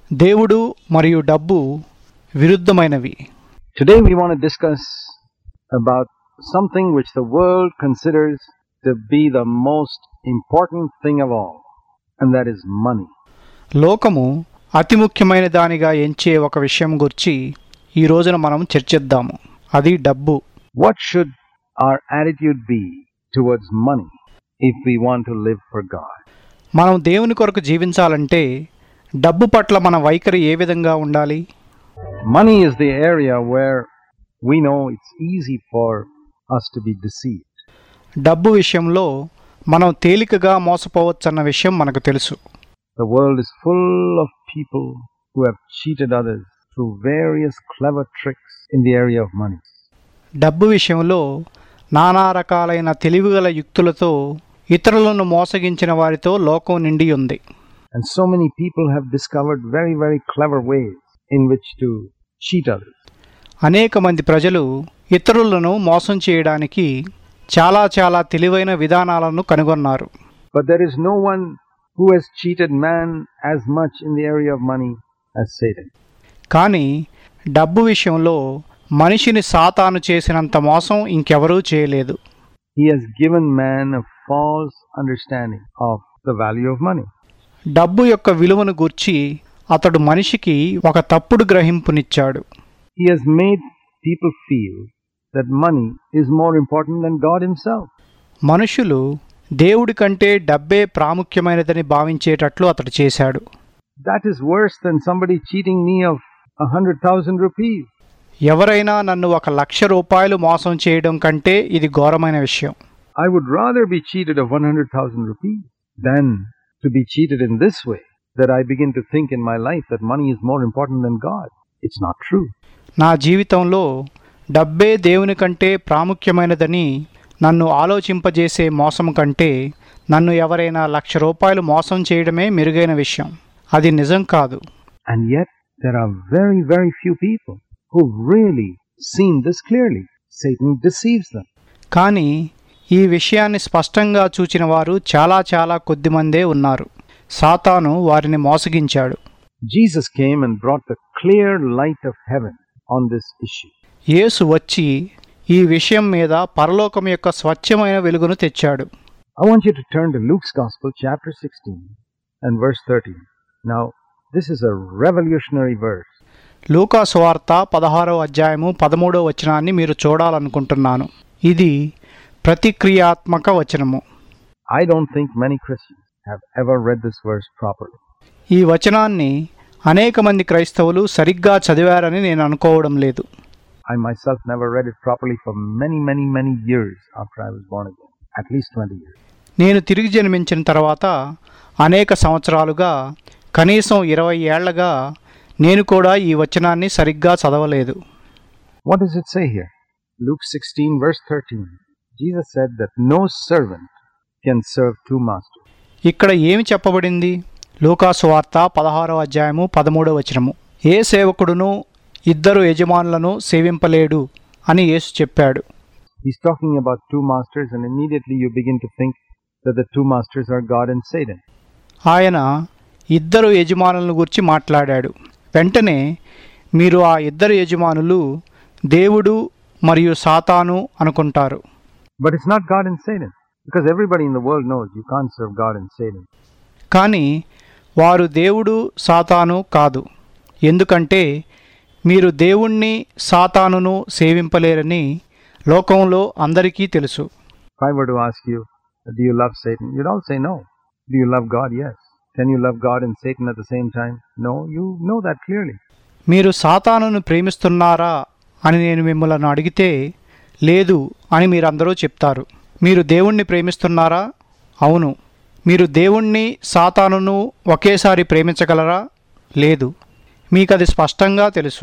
దేవుడు మరియు డబ్బు విరుద్ధమైనవి Today we want to discuss about something which the world considers to be the most important thing of all, and that is money. లోకము అతి ముఖ్యమైన దానిగా ఎంచే ఒక విషయం గురించి ఈ రోజున మనం చర్చిద్దాము అది డబ్బు What should our attitude be towards money if we want to live for God? మనం దేవుని కొరకు జీవించాలంటే డబ్బు పట్ల మన వైఖరి ఏ విధంగా ఉండాలి Money is the area where we know it's easy for us to be deceived. డబ్బు విషయంలో మనం తేలికగా మోసపోవచ్చన్న విషయం మనకు తెలుసు The world is full of people who have cheated others through various clever tricks in the area of money. డబ్బు విషయంలో నానా రకాలైన తెలివిగల యుక్తులతో ఇతరులను మోసగించిన వారితో లోకం నిండి ఉంది And so many people have discovered very, very clever ways in which to cheat others. అనేక మంది ప్రజలు ఇతరులను మోసం చేయడానికి చాలా చాలా తెలివైన విధానాలను కనుగొన్నారు But there is no one who has cheated man as much in the area of money as Satan. కానీ డబ్బు విషయంలో మనిషిని సాతాను చేసినంత మోసం ఇంకెవరూ చేయలేదు He has given man a false understanding of the value of money. డబ్బు యొక్క విలువను గూర్చి అతడు మనిషికి ఒక తప్పుడు గ్రహింపునిచ్చాడు He has made people feel that money is more important than God Himself. మనుషులు దేవుడి కంటే డబ్బే ప్రాముఖ్యమైనదని భావించేటట్లు అతడు చేశాడు That is worse than somebody cheating me of a hundred thousand rupees. ఎవరైనా నన్ను ఒక లక్ష రూపాయలు మోసం చేయడం కంటే ఇది ఘోరమైన విషయం I would rather be cheated of 100,000 rupees than to be cheated in this way, that I begin to think in my life that money is more important than God. It's not true. నా జీవితంలో డబ్బే దేవుని కంటే ప్రాముఖ్యమైనదని నన్ను ఆలోచింపజేసే మోసం కంటే నన్ను ఎవరైనా లక్ష రూపాయలు మోసం చేయడమే మెరుగైన విషయం అది నిజం కాదు And yet, there are very, very few people who've really seen this clearly. Satan deceives them. కానీ ఈ విషయాన్ని స్పష్టంగా చూచిన వారు చాలా చాలా కొద్దిమందే ఉన్నారు సాతాను వారిని మోసగించాడు Jesus came and brought the clear light of heaven on this issue. యేసు వచ్చి ఈ విషయం మీద పరలోకం యొక్క స్వచ్ఛమైన వెలుగును తెచ్చాడు I want you to turn to Luke's Gospel, chapter 16 and verse 13. Now, this is a revolutionary verse. లూకా సువార్త పదహారో అధ్యాయము పదమూడో వచనాన్ని మీరు చూడాలనుకుంటున్నాను ఇది ప్రతిక్రియాత్మక వచనము I don't think many Christians have ever read this verse properly. ఈ wachanaanni అనేక మంది క్రైస్తవులు సరిగ్గా చదివారని నేను అనుకోవడం లేదు I myself never read it properly for many, many, many years after I was born again. At least 20 years. నేను తిరిగి జన్మించిన తర్వాత అనేక సంవత్సరాలుగా కనీసం ఇరవై ఏళ్లగా నేను కూడా ఈ వచనాన్ని సరిగ్గా చదవలేదు What does it say here? Luke 16, verse 13. Jesus said that no servant can serve two masters. ఇక్కడ ఏమి చెప్పబడింది లూకాసు వార్త పదహారో అధ్యాయము పదమూడో వచనము ఏ సేవకుడును ఇద్దరు యజమానులను సేవింపలేడు అని యేసు చెప్పాడు He's talking about two masters, and immediately you begin to think that the two masters are God and Satan. ఆయన ఇద్దరు యజమానులను గురించి మాట్లాడాడు వెంటనే మీరు ఆ ఇద్దరు యజమానులు దేవుడు మరియు సాతాను అనుకుంటారు But it's not God and Satan, because everybody in the world knows you can't serve God and Satan. కానీ వారు దేవుడు సాతాను కాదు ఎందుకంటే మీరు దేవుణ్ణి సాతానును సేవింపలేరని లోకంలో అందరికీ తెలుసు If I were to ask you, do you love Satan? You'd all say no. Do you love God? Yes. Can you love God and Satan at the same time? No. You know that clearly. మీరు సాతానును ప్రేమిస్తున్నారా అని నేను మిమ్మల్ని అడిగితే లేదు అని మీరందరూ చెప్తారు మీరు దేవుణ్ణి ప్రేమిస్తున్నారా అవును మీరు దేవుణ్ణి సాతానును ఒకేసారి ప్రేమించగలరా లేదు మీకు అది స్పష్టంగా తెలుసు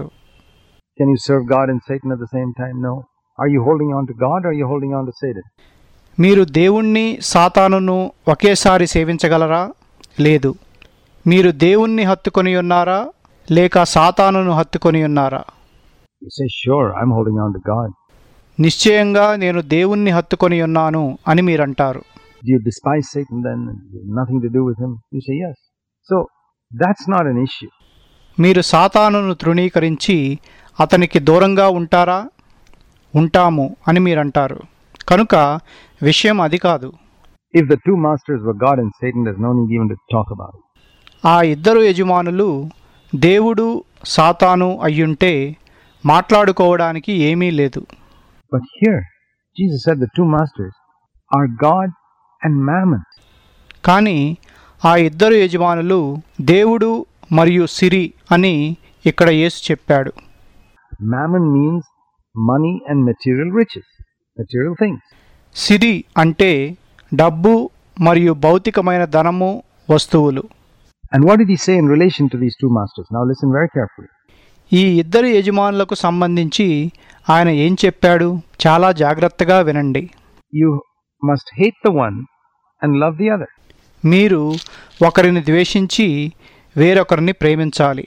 Can you serve God and Satan at the same time? No. Are you holding on to God or are you holding on to Satan? మీరు దేవుణ్ణి సాతానును ఒకేసారి సేవించగలరా లేదు మీరు దేవుణ్ణి హత్తుకొని ఉన్నారా లేక సాతానును హత్తుకొని ఉన్నారా You say, sure, I'm holding on to God. నిశ్చయంగా నేను దేవుణ్ణి హత్తుకొని ఉన్నాను అని మీరంటారు Do you despise Satan then? and you have Nothing to do with him? You say, yes. So that's not an issue. మీరు సాతానును తృణీకరించి అతనికి దూరంగా ఉంటారా ఉంటాము అని మీరంటారు కనుక విషయం అది కాదు If the two masters were God and Satan, there's no need even to talk about it. ఆ ఇద్దరు యజమానులు దేవుడు సాతాను అయ్యుంటే మాట్లాడుకోవడానికి ఏమీ లేదు But here, Jesus said the two masters are God and Mammon. కానీ ఆ ఇద్దరు యజమానులు దేవుడు మరియు సిరి అని ఇక్కడ యేసు చెప్పాడు Mammon means money and material riches, material things. సిరి అంటే డబ్బు మరియు భౌతికమైన ధనము వస్తువులు And what did he say in relation to these two masters? Now listen very carefully. ఈ ఇద్దరు యజమానులకు సంబంధించి ఆయన ఏం చెప్పాడు చాలా జాగ్రత్తగా వినండి You must hate the one and love the other. మీరు ఒకరిని ద్వేషించి వేరొకరిని ప్రేమించాలి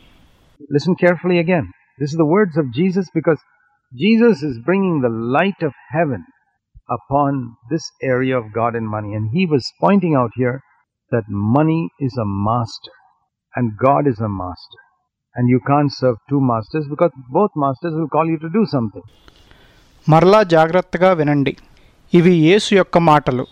Listen carefully again. This is the words of Jesus because Jesus is bringing the light of heaven upon this area of God and money. And he was pointing out here that money is a master and God is a master. And you can't serve two masters because both masters will call you to do something. మరలా జాగ్రత్తగా వినండి ఇవి యేసు యొక్క మాటలు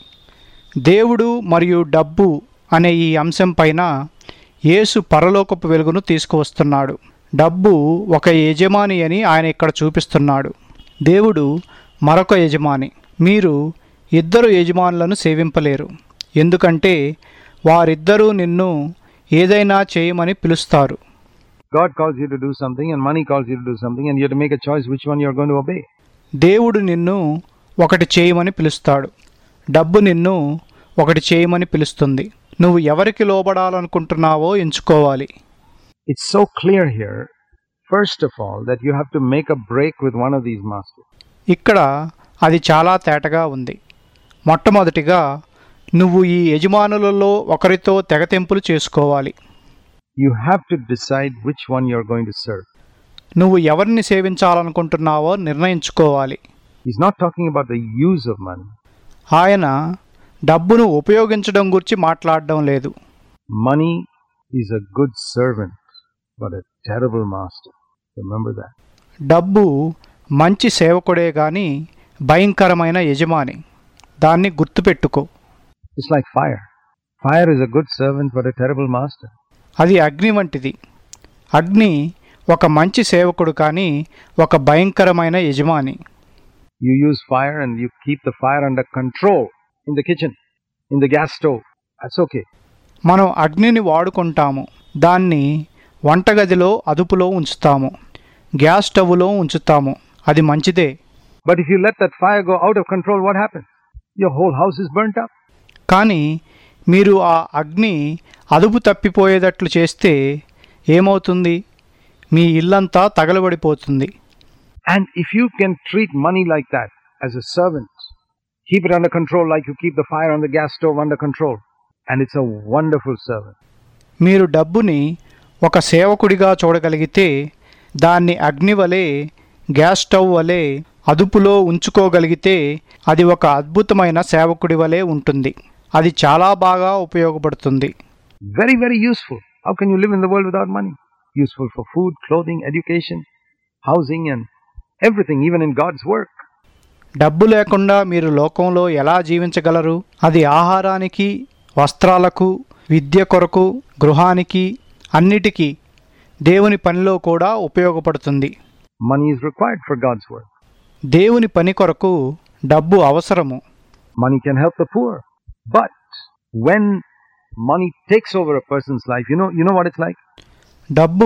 దేవుడు మరియు డబ్బు అనే ఈ అంశం పైన యేసు పరలోకపు వెలుగును తీసుకువస్తున్నాడు డబ్బు ఒక యజమాని అని ఆయన ఇక్కడ చూపిస్తున్నాడు దేవుడు మరొక యజమాని మీరు ఇద్దరు యజమానులను సేవింపలేరు ఎందుకంటే వారిద్దరూ నిన్ను ఏదైనా చేయమని పిలుస్తారు God calls you to do something and money calls you to do something and you have to make a choice which one you're going to obey. దేవుడు నిన్ను ఒకటి చేయమని పిలుస్తాడు డబ్బు నిన్ను ఒకటి చేయమని పిలుస్తుంది నువ్వు ఎవరికి లోబడాలనుకుంటున్నావో ఎంచుకోవాలి It's so clear here, first of all, that you have to make a break with one of these masters. ఇక్కడ అది చాలా తేటగా ఉంది మొట్టమొదటిగా నువ్వు ఈ యజమానులలో ఒకరితో తెగతెంపులు చేసుకోవాలి You have to decide which one you're going to serve. నువ్వు ఎవరిని సేవించాలనుకుంటున్నావో నిర్ణయించుకోవాలి He's not talking about the use of money. ఆయన డబ్బును ఉపయోగించడం గురించి మాట్లాడడం లేదు Money is a good servant, but a terrible master. Remember that. డబ్బు మంచి సేవకుడే గాని భయంకరమైన యజమాని దాన్ని గుర్తుపెట్టుకో It's like fire. Fire is a good servant, but a terrible master. అది అగ్ని వంటిది అగ్ని ఒక మంచి సేవకుడు కానీ ఒక భయంకరమైన యజమాని You use fire and you keep the fire under control in the kitchen, in the gas stove. That's okay. మనం అగ్నిని వాడుకుంటాము దాన్ని వంటగదిలో అదుపులో ఉంచుతాము గ్యాస్ స్టవ్లో ఉంచుతాము అది మంచిదే But if you let that fire go out of control, what happens? Your whole house is burnt up. కానీ మీరు ఆ అగ్ని అదుపు తప్పిపోయేటట్లు చేస్తే ఏమవుతుంది మీ ఇల్లంతా తగలబడిపోతుంది And if you can treat money like that as a servant, keep it under control like you keep the fire on the gas stove under control, and it's a wonderful servant. మీరు డబ్బుని ఒక సేవకుడిగా చూడగలిగితే దాన్ని అగ్ని వలె gas stove వలె అదుపులో ఉంచుకోగలిగితే అది ఒక అద్భుతమైన సేవకుడి వలె ఉంటుంది అది చాలా బాగా ఉపయోగపడుతుంది Very, very useful. How can you live in the world without money? Useful for food, clothing, education, housing, and everything, even in God's work. డబ్బు లేకుండా మీరు లోకంలో ఎలా జీవించగలరు అది ఆహారానికి వస్త్రాలకు విద్య కొరకు గృహానికి అన్నిటికీ దేవుని పనిలో కూడా ఉపయోగపడుతుంది Money is required for God's work. దేవుని పని కొరకు డబ్బు అవసరము Money can help the poor. But when money takes over a person's life, you know, you know what it's like? డబ్బు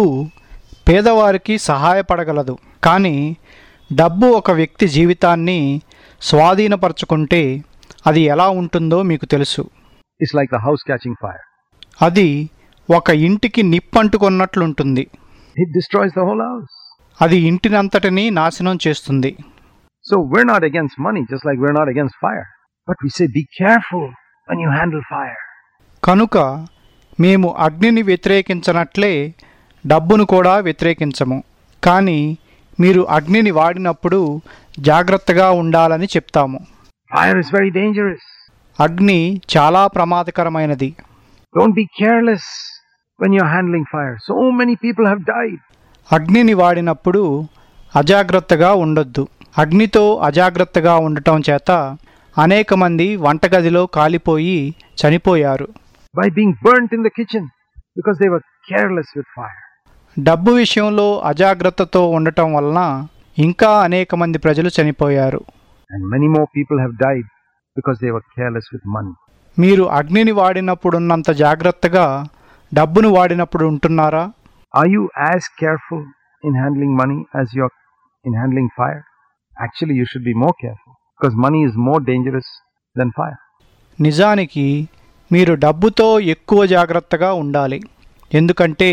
పేదవారికి సహాయపడగలదు కానీ డబ్బు ఒక వ్యక్తి జీవితాన్ని స్వాధీనపరచుకుంటే అది ఎలా ఉంటుందో మీకు తెలుసు It's like the house catching fire. అది ఒక ఇంటికి నిప్పంటుకున్నట్లుంటుంది It destroys the whole house. అది ఇంటినంతటినీ నాశనం చేస్తుంది So we're not against money, just like we're not against fire. But we say, be careful when you handle fire. కనుక మేము అగ్నిని వ్యతిరేకించనట్లే డబ్బును కూడా వ్యతిరేకించము కానీ మీరు అగ్నిని వాడినప్పుడు జాగ్రత్తగా ఉండాలని చెప్తాము Fire is very dangerous. అగ్ని చాలా ప్రమాదకరమైనది Don't be careless when you're handling fire. So many people have died. అగ్నిని వాడినప్పుడు అజాగ్రత్తగా ఉండొద్దు అగ్నితో అజాగ్రత్తగా ఉండటం చేత అనేక మంది వంటగదిలో కాలిపోయి చనిపోయారు by being burnt in the kitchen because they were careless with fire. డబ్బు విషయంలో అజాగ్రత్తతో ఉండటం వలన ఇంకా అనేక మంది ప్రజలు చనిపోయారు And many more people have died because they were careless with money. మీరు అగ్నిని వాడినప్పుడున్నంత జాగ్రత్తగా డబ్బును వాడినప్పుడు ఉంటున్నారా Are you as careful in handling money as you're in handling fire? Actually, you should be more careful because money is more dangerous than fire. నిజానికి మీరు డబ్బుతో ఎక్కువ జాగ్రత్తగా ఉండాలి ఎందుకంటే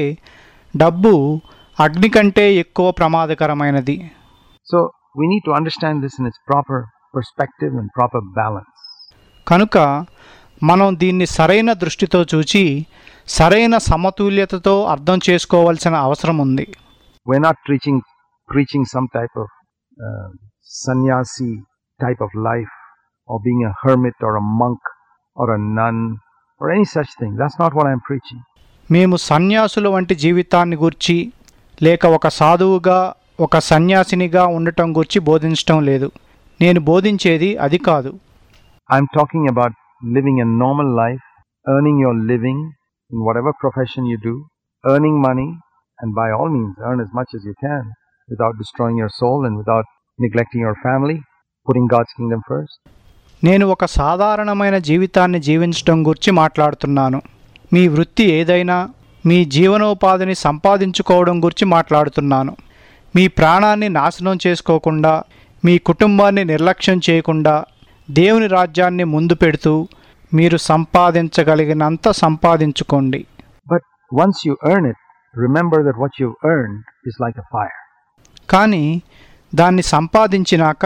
డబ్బు అగ్ని కంటే ఎక్కువ ప్రమాదకరమైనది So, we need to understand this in its proper perspective and proper balance. కనుక మనం దీన్ని సరైన దృష్టితో చూచి సరైన సమతుల్యతతో అర్థం చేసుకోవాల్సిన అవసరం ఉంది We're not preaching preaching some type of uh, sannyasi type of life or being a hermit or a monk or a nun or any such thing. That's not what I'm preaching. మేము సన్యాసుల వంటి జీవితాన్ని గూర్చి లేక ఒక సాధువుగా ఒక సన్యాసినిగా ఉండటం గురించి బోధించటం లేదు నేను బోధించేది అది కాదు I'm talking about living a normal life, earning your living in whatever profession you do, earning money, and by all means earn as much as you can without destroying your soul and without neglecting your family, putting God's kingdom first. నేను ఒక సాధారణమైన జీవితాన్ని జీవించటం గురించి మాట్లాడుతున్నాను మీ వృత్తి ఏదైనా మీ జీవనోపాధిని సంపాదించుకోవడం గురించి మాట్లాడుతున్నాను మీ ప్రాణాన్ని నాశనం చేసుకోకుండా మీ కుటుంబాన్ని నిర్లక్ష్యం చేయకుండా దేవుని రాజ్యాన్ని ముందు పెడుతూ మీరు సంపాదించగలిగినంత సంపాదించుకోండి But once you earn it, remember that what you've earned is like a fire. కానీ దాన్ని సంపాదించినాక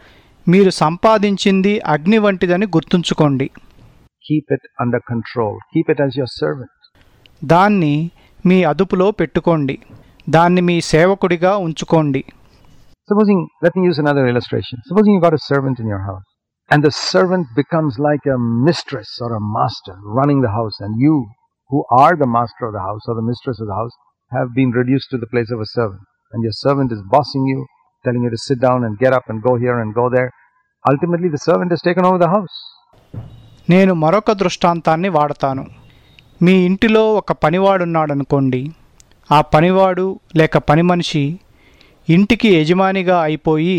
మీరు సంపాదించింది అగ్ని వంటిదని గుర్తుంచుకోండి Keep it under control. Keep it as your servant. దాన్ని మీ అదుపులో పెట్టుకోండి దాన్ని మీ సేవకుడిగా ఉంచుకోండి Supposing, let me use another illustration. Supposing you got a servant in your house, and the servant becomes like a mistress or a master running the house, and you, who are the master of the house or the mistress of the house, have been reduced to the place of a servant. And your servant is bossing you, telling you to sit down and get up and go here and go there. Ultimately, the servant has taken over the house. నేను మరొక దృష్టాంతాన్ని వాడతాను మీ ఇంటిలో ఒక పనివాడున్నాడనుకోండి ఆ పనివాడు లేక పని మనిషి ఇంటికి యజమానిగా అయిపోయి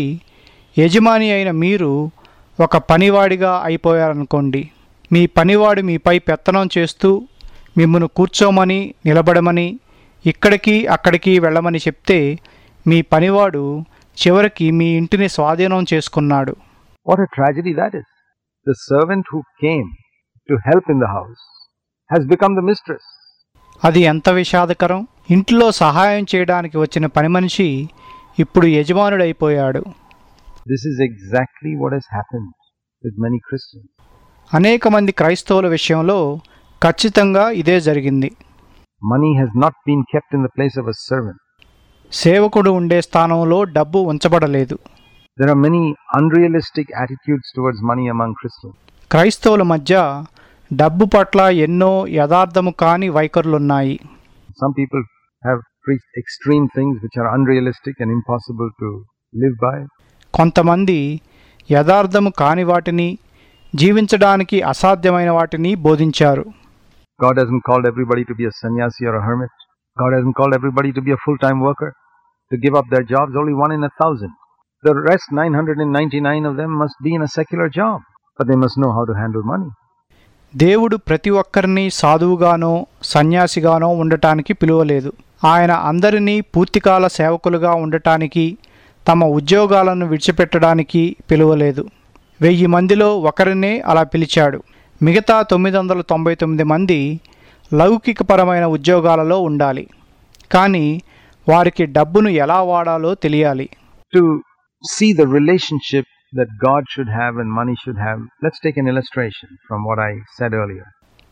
యజమాని అయిన మీరు ఒక పనివాడిగా అయిపోయారనుకోండి మీ పనివాడు మీపై పెత్తనం చేస్తూ మిమ్మల్ని కూర్చోమని నిలబడమని ఇక్కడికి అక్కడికి వెళ్ళమని చెప్తే మీ పనివాడు చివరికి మీ ఇంటిని స్వాధీనం చేసుకున్నాడు What a tragedy that is. The servant who came to help in the house has become the mistress. అది ఎంత విషాదకరం ఇంట్లో సహాయం చేయడానికి వచ్చిన పని మనిషి ఇప్పుడు యజమానుడైపోయాడు This is exactly what has happened with many Christians. అనేక మంది క్రైస్తవుల విషయంలో ఖచ్చితంగా ఇదే జరిగింది Money has not been kept in the place of a servant. సేవకుడు ఉండే స్థానంలో డబ్బు ఉంచబడలేదు There are many unrealistic attitudes towards money among Christians. క్రైస్తవుల మధ్య డబ్బు పట్ల ఎన్నో యథార్థము కాని వైఖరులున్నాయి Some people have preached extreme things which are unrealistic and impossible to live by. కొంతమంది యథార్థము కాని వాటిని జీవించడానికి అసాధ్యమైన వాటిని బోధించారు God hasn't called everybody to be a sannyasi or a hermit. God hasn't called everybody to be a full time worker, to give up their jobs, only one in a thousand. The rest, 999 of them, must be in a secular job, but they must know how to handle money. దేవుడు ప్రతి ఒక్కరిని సాధువుగానో సన్యాసిగానో ఉండటానికి పిలువలేదు ఆయన అందరినీ పూర్తికాల సేవకులుగా ఉండటానికి తమ ఉద్యోగాలను విడిచిపెట్టడానికి పిలువలేదు వెయ్యి మందిలో ఒకరినే అలా పిలిచాడు మిగతా తొమ్మిది వందల తొంభై తొమ్మిది మంది లౌకికపరమైన ఉద్యోగాలలో ఉండాలి కానీ వారికి డబ్బును ఎలా వాడాలో తెలియాలి To see the relationship that God should have and money should have, let's take an illustration from what I said earlier.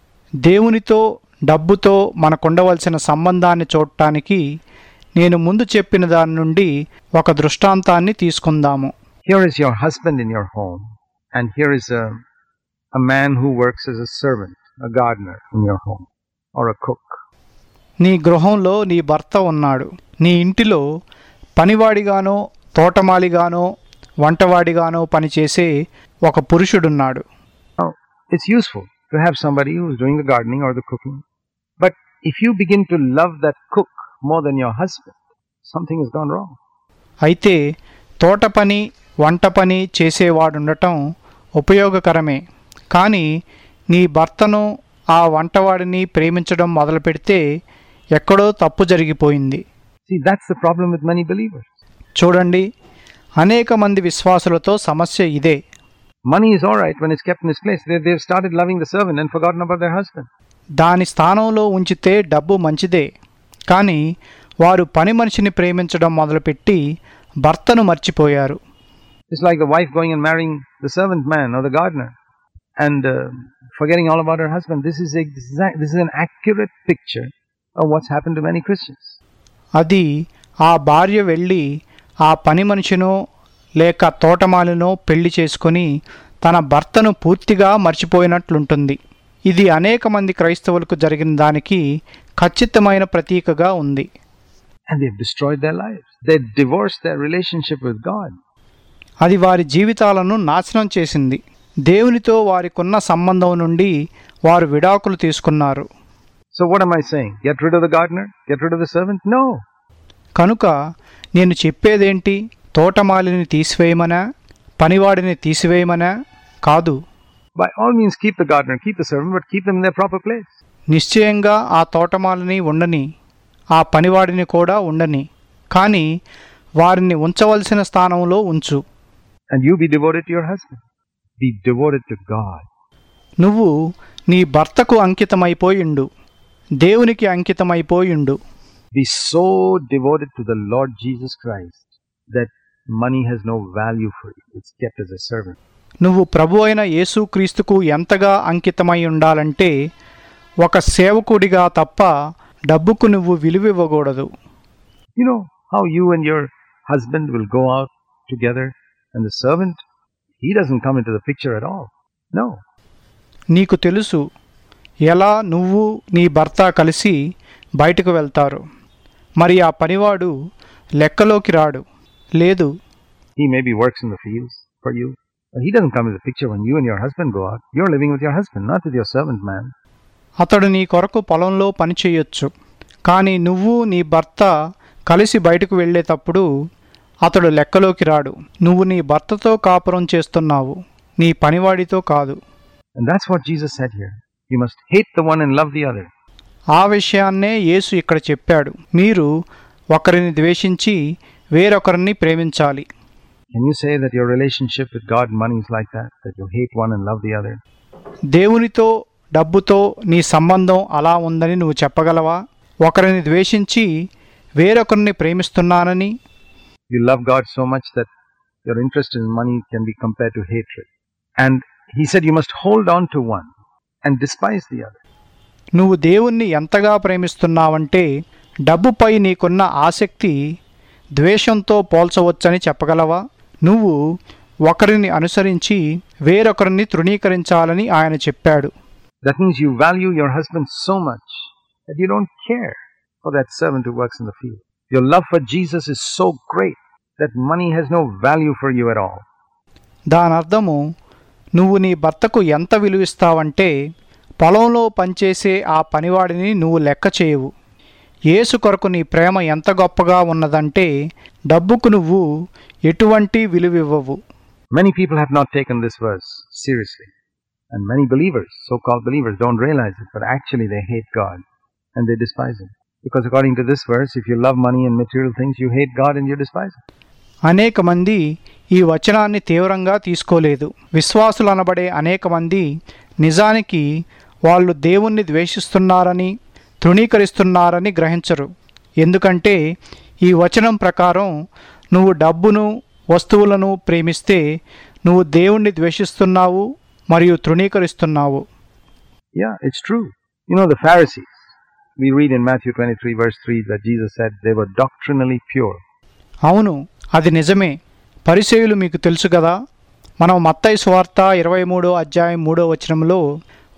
దేవునితో డబ్బుతో మనకుండవలసిన సంబంధాన్ని చూడటానికి నేను ముందు చెప్పిన దాని నుండి ఒక దృష్టాంతాన్ని తీసుకుందాము Here is your husband in your home, and here is a, a man who works as a servant, a gardener in your home, or a cook. నీ గృహంలో నీ భర్త ఉన్నాడు నీ ఇంటిలో పనివాడిగానో తోటమాలిగానో వంటవాడిగానో పనిచేసే ఒక పురుషుడున్నాడు Now, it's useful to have somebody who's doing the gardening or the cooking. But if you begin to love that cook more than your husband, something has gone wrong. అయితే తోట పని వంట పని చేసేవాడుండటం ఉపయోగకరమే కానీ నీ భర్తను ఆ వంటవాడిని ప్రేమించడం మొదలుపెడితే ఎక్కడో తప్పు జరిగిపోయింది See, that's the problem with many believers. చూడండి అనేక మంది విశ్వాసులతో సమస్య ఇదే Money is all right when it's kept in its place. They, they've started loving the servant and forgotten about their husband. దాని స్థానంలో ఉంచితే డబ్బు మంచిదే కానీ వారు పని మనిషిని ప్రేమించడం మొదలుపెట్టి భర్తను మర్చిపోయారు It's like the wife going and marrying the servant man or the gardener and uh, forgetting all about her husband. This is exact. This is an accurate picture of what's happened to many Christians. అది ఆ భార్య వెళ్ళి ఆ పని మనిషినో లేక తోటమాలినో పెళ్లి చేసుకొని తన భర్తను పూర్తిగా మర్చిపోయినట్లుంటుంది ఇది అనేక మంది క్రైస్తవులకు జరిగిన దానికి ఖచ్చితమైన ప్రతీకగా ఉంది And they've destroyed their lives. They've divorced their relationship with God. అది వారి జీవితాలను నాశనం చేసింది దేవునితో వారికున్న సంబంధం నుండి వారు విడాకులు తీసుకున్నారు So, what am I saying? Get rid of the gardener? Get rid of the servant? No. కనుక నేను చెప్పేదేంటి తోటమాలిని తీసివేయమనా పనివాడిని తీసివేయమనా కాదు By all means, keep the gardener, keep the servant, but keep them in their proper place. నిశ్చయంగా ఆ తోటమాలిని ఉండని ఆ పనివాడిని కూడా ఉండని కానీ వారిని ఉంచవలసిన స్థానంలో ఉంచు And you be devoted to your husband. Be devoted to God. నువ్వు నీ భర్తకు అంకితమైపోయిండు దేవునికి అంకితమైపోయిండు Be so devoted to the Lord Jesus Christ that money has no value for you. It's kept as a servant. నువ్వు ప్రభు అయిన యేసుక్రీస్తుకు ఎంతగా అంకితమై ఉండాలంటే ఒక సేవకుడిగా తప్ప డబ్బుకు నువ్వు విలువివ్వకూడదు You know how you and your husband will go out together, and the servant, he doesn't come into the picture at all. No. నీకు తెలుసు ఎలా నువ్వు నీ భర్త కలిసి బయటకు వెళ్తారు మరి ఆ పనివాడు లెక్కలోకి రాడు లేదు He maybe works in the fields for you, but he doesn't come into the picture when you and your husband go out. You're living with your husband, not with your servant man. అతడు నీ కొరకు పొలంలో పని చేయొచ్చు కానీ నువ్వు నీ భర్త కలిసి బయటకు వెళ్ళేటప్పుడు అతడు లెక్కలోకి రాడు నువ్వు నీ భర్తతో కాపురం చేస్తున్నావు నీ పనివాడితో కాదు And that's what Jesus said here. You must hate the one and love the other. ఆ విషయాన్నే యేసు ఇక్కడ చెప్పాడు మీరు ఒకరిని ద్వేషించి వేరొకరిని ప్రేమించాలి Can you say that your relationship with God and money is like that? That you hate one and love the other? దేవునితో డబ్బుతో నీ సంబంధం అలా ఉందని నువ్వు చెప్పగలవా ఒకరిని ద్వేషించి వేరొకరిని ప్రేమిస్తున్నానని You love God so much that your interest in money can be compared to hatred. And he said you must hold on to one and despise the other. నువ్వు దేవుణ్ణి ఎంతగా ప్రేమిస్తున్నావంటే డబ్బుపై నీకున్న ఆసక్తి ద్వేషంతో పోల్చవచ్చని చెప్పగలవా నువ్వు ఒకరిని అనుసరించి వేరొకరిని తృణీకరించాలని ఆయన చెప్పాడు That means you value your husband so much that you don't care for that servant who works in the field. Your love for Jesus is so great that money has no value for you at all. దాని అర్థము నువ్వు నీ భర్తకు ఎంత విలువిస్తావంటే పొలంలో పనిచేసే ఆ పనివాడిని నువ్వు లెక్క చేయవు యేసు కొరకు నీ ప్రేమ ఎంత గొప్పగా ఉన్నదంటే డబ్బుకు నువ్వు ఎటువంటి విలువివ్వవు Many people have not taken this verse seriously. And many believers, so called believers, don't realize it, but actually they hate God and they despise Him. Because according to this verse, if you love money and material things, you hate God and you despise Him. అనేక మంది ఈ వచనాన్ని తీవ్రంగా తీసుకోలేదు విశ్వాసులు అనబడే అనేక మంది నిజానికి వాళ్ళు దేవుణ్ణి ద్వేషిస్తున్నారని తృణీకరిస్తున్నారని గ్రహించరు ఎందుకంటే ఈ వచనం ప్రకారం నువ్వు డబ్బును వస్తువులను ప్రేమిస్తే నువ్వు దేవుణ్ణి ద్వేషిస్తున్నావు మరియు తృణీకరిస్తున్నావు Yeah, it's true. You know, the Pharisees, we read in Matthew 23, verse 3, that Jesus said they were doctrinally pure. అవును అది నిజమే పరిచయులు మీకు తెలుసు కదా మనం మత్తయి సువార్త ఇరవై మూడో అధ్యాయం మూడో వచనంలో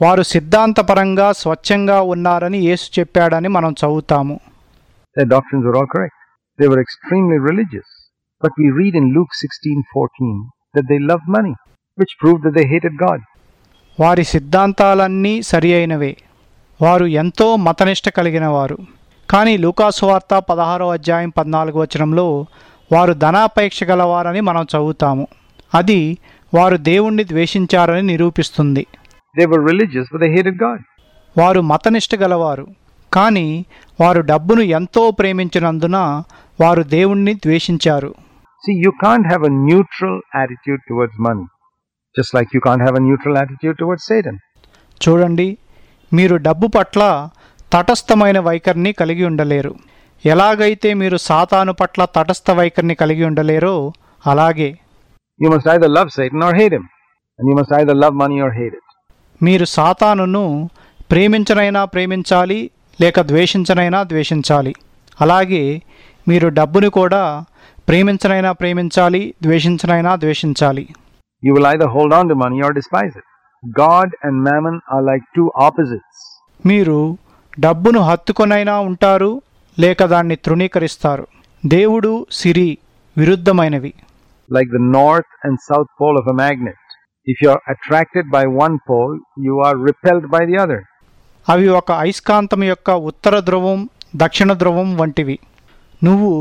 వారు సిద్ధాంతపరంగా స్వచ్ఛంగా ఉన్నారని యేసు చెప్పాడని మనం చదువుతాము Their doctrines were all correct. They were extremely religious. But we read in Luke 16:14 that they loved money, which proved that they hated God. వారి సిద్ధాంతాలన్నీ సరి అయినవే వారు ఎంతో మతనిష్ట కలిగిన వారు కానీ లూకాసు వార్త పదహారో అధ్యాయం పద్నాలుగు వచనంలో వారు ధనాపేక్ష గలవారని మనం చదువుతాము అది వారు దేవుణ్ణి ద్వేషించారని నిరూపిస్తుంది They were religious, but they hated God. వారు మతనిష్ట గలవారు కానీ వారు డబ్బును ఎంతో ప్రేమించినందున వారు దేవుణ్ణి ద్వేషించారు See, you can't have a neutral attitude towards money, just like you can't have a neutral attitude towards Satan. చూడండి మీరు డబ్బు పట్ల తటస్థమైన వైఖరిని కలిగి ఉండలేరు ఎలాగైతే మీరు సాతాను పట్ల తటస్థ వైఖరిని కలిగి ఉండలేరో అలాగే You must either love Satan or hate him, and you must either love money or hate it. మీరు సాతానును ప్రేమించనైనా ప్రేమించాలి లేక ద్వేషించనైనా ద్వేషించాలి అలాగే మీరు డబ్బుని కూడా ప్రేమించనైనా ప్రేమించాలి ద్వేషించనైనా ద్వేషించాలి You will either hold on to money or despise it. God and mammon are like two opposites. మీరు డబ్బును హత్తుకొనైనా ఉంటారు లేక దాన్ని తృణీకరిస్తారు దేవుడు సిరి విరుద్ధమైనవి like the north and south pole of a magnet. If you are attracted by one pole, you are repelled by the other. అవి ఒక అయస్కాంతం యొక్క ఉత్తర ధ్రువం దక్షిణ ధ్రువం వంటివి నువ్వు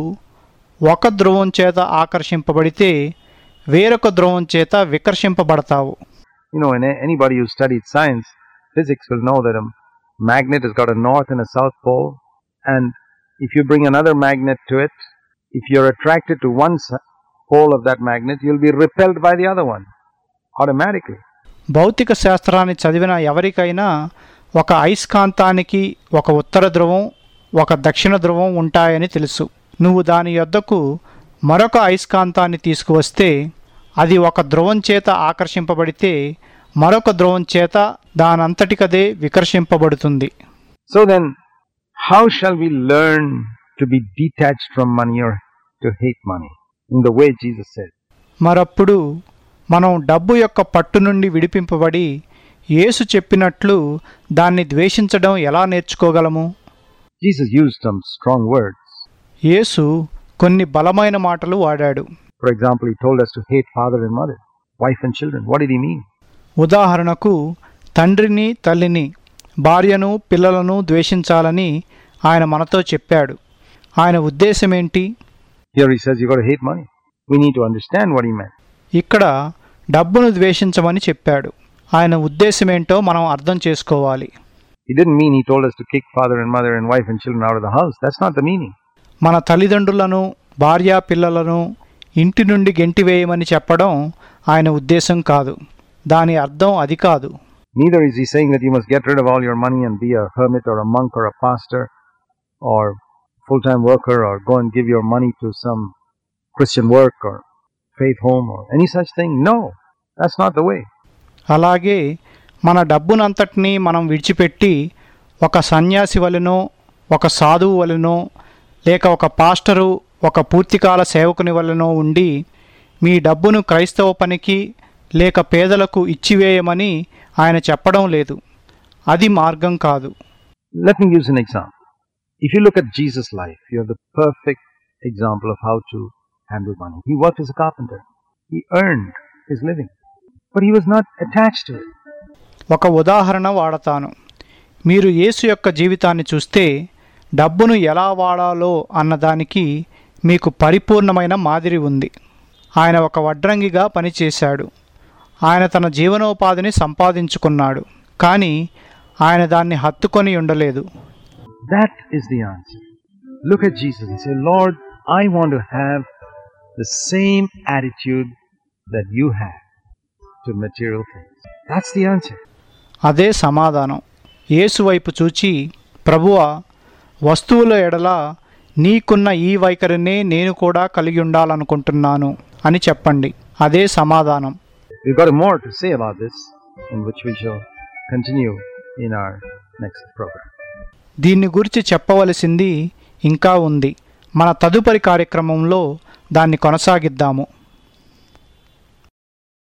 ఒక ధ్రువం చేత ఆకర్షింపబడితే వేరొక ధ్రువం చేత వికర్షింపబడతావు You know, and a- anybody who studied science, physics will know that a magnet has got a north and a south pole, and if you bring another magnet to it, if you're attracted to one s- pole of that magnet, you'll be repelled by the other one automatically. భౌతిక శాస్త్రాన్ని చదివిన ఎవరికైనా ఒక అయస్కాంతానికి ఒక ఉత్తర ధ్రువం ఒక దక్షిణ ధ్రువం ఉంటాయని తెలుసు నువ్వు దాని యొద్దకు మరొక అయస్కాంతాన్ని తీసుకువస్తే అది ఒక ధ్రువం చేత ఆకర్షింపబడితే మరొక ధ్రువం చేత దానంతటికదే వికర్షింపబడుతుంది So then, how shall we learn to be detached from money or to hate money in the way Jesus said? మరప్పుడు మనం డబ్బు యొక్క పట్టు నుండి విడిపింపబడి యేసు చెప్పినట్లు దాన్ని ద్వేషించడం ఎలా నేర్చుకోగలము Jesus used some strong words. యేసు కొన్ని బలమైన మాటలు వాడాడు For example, he told us to hate father and mother, wife and children. What did he mean? ఉదాహరణకు తండ్రిని తల్లిని భార్యను పిల్లలను ద్వేషించాలని ఆయన మనతో చెప్పాడు ఆయన ఉద్దేశమేంటి Here he says you got to hate money. We need to understand what he meant. ఇక్కడ డబ్బును ద్వేషించమని చెప్పాడు ఆయన ఉద్దేశమేంటో మనం అర్థం చేసుకోవాలి He didn't mean he told us to kick father and mother and wife and children out of the house. That's not the meaning. మన తల్లిదండ్రులను భార్యా పిల్లలను ఇంటి నుండి గెంటివేయమని చెప్పడం ఆయన ఉద్దేశం కాదు దాని అర్థం అది కాదు Neither is he saying that you must get rid of all your money and be a hermit or a monk or a pastor or full time worker or go and give your money to some Christian work or faith home or any such thing. No, that's not the way. అలాగే మన డబ్బునంతటినీ మనం విడిచిపెట్టి ఒక సన్యాసి వలెనో ఒక సాధువు వలెనో లేక ఒక పాస్టరు ఒక పూర్తికాల సేవకుని వలెనో ఉండి మీ డబ్బును క్రైస్తవ పనికి లేక పేదలకు ఇచ్చివేయమని ఆయన చెప్పడం లేదు అది మార్గం కాదు Let me use an example. If you look at Jesus' life, you have the perfect example of how to handle money. He worked as a carpenter, he earned his living, but he was not attached to it. ఒక ఉదాహరణ వాడతాను మీరు యేసు యొక్క జీవితాన్ని చూస్తే డబ్బును ఎలా వాడాలో అన్నదానికి మీకు పరిపూర్ణమైన మాదిరి ఉంది ఆయన ఒక వడ్రంగిగా పనిచేశాడు ఆయన తన జీవనోపాధిని సంపాదించుకున్నాడు కానీ ఆయన దాన్ని హత్తుకొని ఉండలేదు That is the answer. Look at Jesus and say, Lord, I want to have the same attitude that you have to material things. That's the answer. అదే సమాధానం యేసు వైపు చూచి ప్రభువా వస్తువుల ఎడల నీకున్న ఈ వైఖరినే నేను కూడా కలిగి ఉండాలనుకుంటున్నాను అని చెప్పండి అదే సమాధానం We've got more to say about this, in which we shall continue in our next program. దీన్ని గురించి చెప్పవలసింది ఇంకా ఉంది మన తదుపరి కార్యక్రమంలో దాన్ని కొనసాగిద్దాము